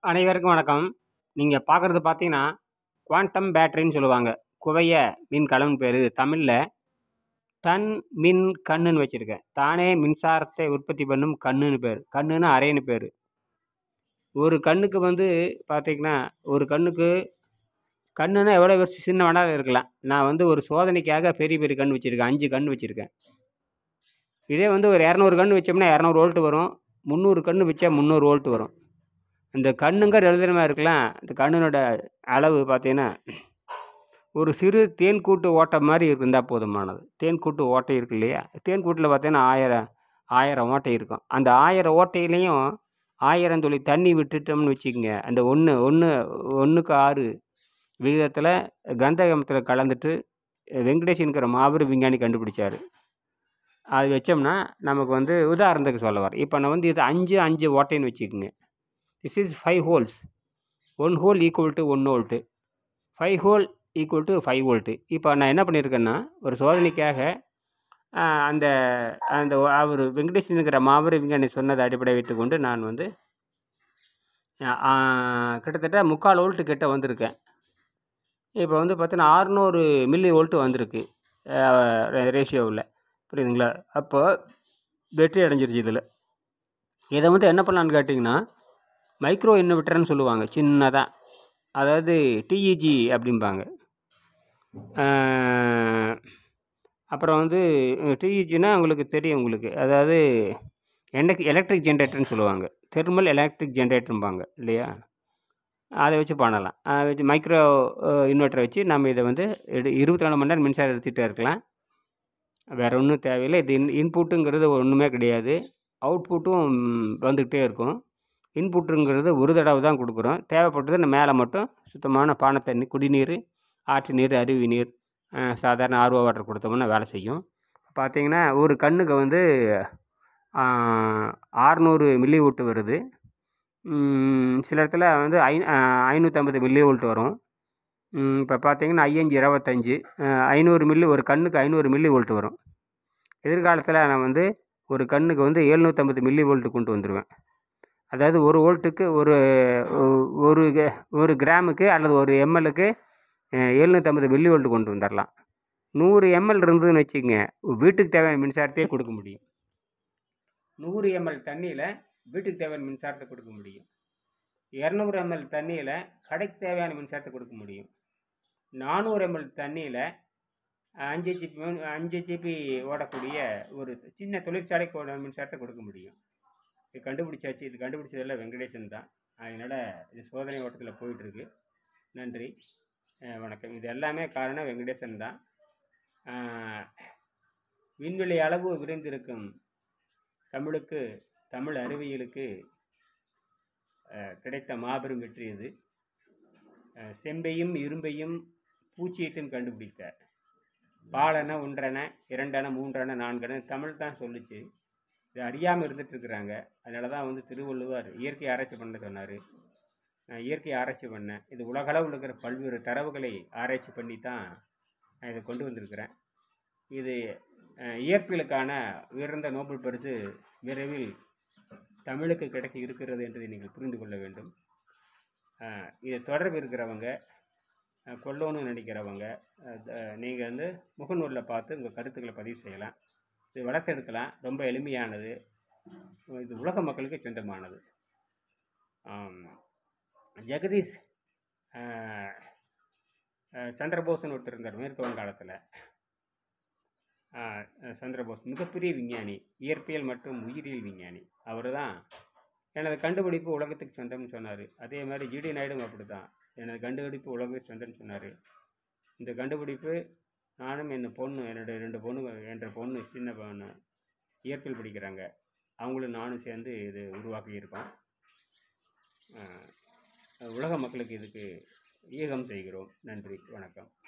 அனைவருக்கும் வணக்கம் நீங்கள் பார்க்குறது பார்த்தீங்கன்னா குவாண்டம் பேட்டரின்னு சொல்லுவாங்க குவைய மின்கலம்னு பேர் தமிழில் தன் மின் கண்ணுன்னு வச்சுருக்கேன் தானே மின்சாரத்தை உற்பத்தி பண்ணும் கண்ணுன்னு பேர் கண்ணுன்னு அறைன்னு பேர் ஒரு கண்ணுக்கு வந்து பார்த்தீங்கன்னா ஒரு கண்ணுக்கு கண்ணுன்னா எவ்வளோ பெருசு சின்ன வேணாலும் இருக்கலாம் நான் வந்து ஒரு சோதனைக்காக பெரிய பெரிய கண் வச்சுருக்கேன் அஞ்சு கண் வச்சுருக்கேன் இதே வந்து ஒரு இரநூறு கண் வச்சோம்னா இரநூறு வோல்ட்டு வரும் முந்நூறு கண் வச்சா முந்நூறு வோல்ட் வரும் இந்த கண்ணுங்க எழுதுறமா இருக்கலாம் இந்த கண்ணினோட அளவு பார்த்தீங்கன்னா ஒரு சிறு தேன் கூட்டு ஓட்டை மாதிரி இருந்தால் போதுமானது தேன் கூட்டு ஓட்டை இருக்கு இல்லையா தேன் கூட்டில் பார்த்தீங்கன்னா ஆயிரம் ஆயிரம் ஓட்டை இருக்கும் அந்த ஆயிரம் ஓட்டையிலையும் ஆயிரம் துளி தண்ணி விட்டுட்டோம்னு வச்சுக்கோங்க அந்த ஒன்று ஒன்று ஒன்றுக்கு ஆறு விகிதத்தில் கந்தகமத்தில் கலந்துட்டு வெங்கடேஷனுங்கிற மாபெரும் விஞ்ஞானி கண்டுபிடிச்சார் அது வச்சோம்னா நமக்கு வந்து உதாரணத்துக்கு சொல்ல வரேன் இப்போ நான் வந்து இது அஞ்சு அஞ்சு ஓட்டைன்னு வச்சுக்கோங்க this is five holes one hole equal to one volt five hole equal to five volt இப்போ நான் என்ன பண்ணியிருக்கேன்னா ஒரு சோதனைக்காக ஆஹ், அந்த அந்த அவர் வெங்கடேசனுங்கிற மாபெரும் விஞ்ஞானி சொன்னதை அடிப்படை வைத்துக்கொண்டு நான் வந்து ஆஹ், கிட்டத்தட்ட முக்கால் வோல்ட்டு கிட்ட வந்திருக்கேன் இப்போ வந்து பார்த்தீங்கன்னா ஆறுநூறு மில்லி வோல்ட்டு வந்திருக்கு ரேஷியோவில் புரியுதுங்களா அப்போ வெற்றி அடைஞ்சிருச்சு இதில் இதை வந்து என்ன பண்ணலான்னு கேட்டிங்கன்னா மைக்ரோ இன்வெர்ட்டர்னு சொல்லுவாங்க சின்னதாக அதாவது டிஇஜி அப்படிம்பாங்க ஆஹ், அப்புறம் வந்து டிஇஜினா உங்களுக்கு தெரியும் உங்களுக்கு அதாவது எலக்ட்ரிக் எலக்ட்ரிக் ஜென்ரேட்டர்னு சொல்லுவாங்க தெர்மல் எலக்ட்ரிக் ஜென்ரேட்டரும்பாங்க இல்லையா அதை வச்சு பண்ணலாம் அதை வச்சு மைக்ரோ இன்வெர்ட்டரை வச்சு நம்ம இதை வந்து எடு- இருபத்தி நாலு மணி நேரம் மின்சாரம் எடுத்துகிட்டே இருக்கலாம் வேறு ஒன்றும் தேவையில்லை இது இன் இன்புட்டுங்கிறது ஒன்றுமே கிடையாது அவுட்புட்டும் வந்துக்கிட்டே இருக்கும் இன்புட்டுங்கிறது ஒரு தடவை தான் கொடுக்குறோம் தேவைப்பட்டது நம்ம மேலே மட்டும் சுத்தமான பானை தண்ணி குடிநீர் ஆற்று நீர் அருவி நீர் அஹ், சாதாரண ஆர்வ வாட்டர் கொடுத்தோம்னா வேலை செய்யும் பார்த்தீங்கன்னா ஒரு கண்ணுக்கு வந்து ஆறுநூறு மில்லி வோல்ட் வருது ம், சில இடத்துல வந்து ஐ ஐநூற்றம்பது மில்லி வோல்ட் வரும் இப்போ பார்த்தீங்கன்னா ஐயஞ்சு இருபத்தஞ்சி ஐநூறு மில்லி ஒரு கண்ணுக்கு ஐநூறு மில்லி வோல்ட் வரும் எதிர்காலத்தில் நான் வந்து ஒரு கண்ணுக்கு வந்து எழுநூற்றம்பது மில்லி வோல்ட் கொண்டு வந்துடுவேன் அதாவது ஒரு வோல்ட்டுக்கு ஒரு ஒ- ஒரு கே- ஒரு கிராமுக்கு அல்லது ஒரு எம்எல்லுக்கு எழுநூற்றம்பது மில்லி வோல்ட் கொண்டு வந்துடலாம் நூறு எம்எல் இருந்ததுன்னு வச்சுக்கோங்க வீட்டுக்கு தேவையான மின்சாரத்தையே கொடுக்க முடியும் நூறு எம்எல் தண்ணியில் வீட்டுக்கு தேவையான மின்சாரத்தை கொடுக்க முடியும் இரநூறு எம்எல் தண்ணியில் கடைக்கு தேவையான மின்சாரத்தை கொடுக்க முடியும் நானூறு எம்எல் தண்ணியில் அஞ்சு ஜிபி அஞ்சு ஜிபி ஓடக்கூடிய ஒரு சின்ன தொழிற்சாலைக்கு ஓட மின்சாரத்தை கொடுக்க முடியும் இது கண்டுபிடிச்சாச்சு இது கண்டுபிடிச்சதெல்லாம் வெங்கடேசன் தான் அதனால் இது சோதனை ஓட்டத்தில் போயிட்டுருக்கு நன்றி அஹ் வணக்கம் இது எல்லாமே காரணம் வெங்கடேசன் தான் அஹ் விண்வெளி அளவு விரைந்திருக்கும் தமிழுக்கு தமிழ் அறிவியலுக்கு அஹ், கிடைத்த மாபெரும் வெற்றி இது அஹ், செம்பையும் இரும்பையும் பூச்சியிட்டும் கண்டுபிடித்தார் பாலன ஒன்றென இரண்டென மூன்றென நான்கென தமிழ் தான் சொல்லுச்சு இது அறியாமல் இருந்துட்டு இருக்கிறாங்க அதனால தான் வந்து திருவள்ளுவர் இயற்கை ஆராய்ச்சி பண்ண சொன்னார் நான் இயற்கை ஆராய்ச்சி பண்ணேன் இது உலகளவில் இருக்கிற பல்வேறு தரவுகளை ஆராய்ச்சி பண்ணி தான் நான் இதை கொண்டு வந்திருக்கிறேன் இது அஹ், இயற்பியலுக்கான உயர்ந்த நோபல் பரிசு விரைவில் தமிழுக்கு கிடைக்க இருக்கிறது என்பதை நீங்கள் புரிந்து கொள்ள வேண்டும் அஹ், இது தொடர்பு இருக்கிறவங்க அஹ், கொல்லணும்னு நினைக்கிறவங்க நீங்கள் வந்து முகநூலில் பார்த்து உங்கள் கருத்துக்களை பதிவு செய்யலாம் இது வளர்த்தெடுக்கலாம் ரொம்ப எளிமையானது இது உலக மக்களுக்கு சொந்தமானது ஆம். ஜெகதீஷ் அஹ், அஹ், சந்திரபோஸ்னு ஒருத்தர் இருந்தார் மேற்கு வங்காளத்தில் சந்திரபோஸ் மிகப்பெரிய விஞ்ஞானி இயற்பியல் மற்றும் உயிரியல் விஞ்ஞானி அவர் தான் எனது கண்டுபிடிப்பு உலகத்துக்கு சொந்தம்னு சொன்னார் அதே மாதிரி ஜிடி நாயுடும் அப்படி தான் எனது கண்டுபிடிப்பு உலகத்துக்கு சொந்தம்னு சொன்னார் இந்த கண்டுபிடிப்பு நானும் என் பொண்ணு என்னுடைய ரெண்டு பொண்ணு என்ற பொண்ணு சின்ன பொண்ணு இயற்பியல் படிக்கிறாங்க அவங்களும் நானும் சேர்ந்து இது உருவாக்கியிருக்கோம் அஹ், உலக மக்களுக்கு இதுக்கு ஈகம் செய்கிறோம் நன்றி வணக்கம்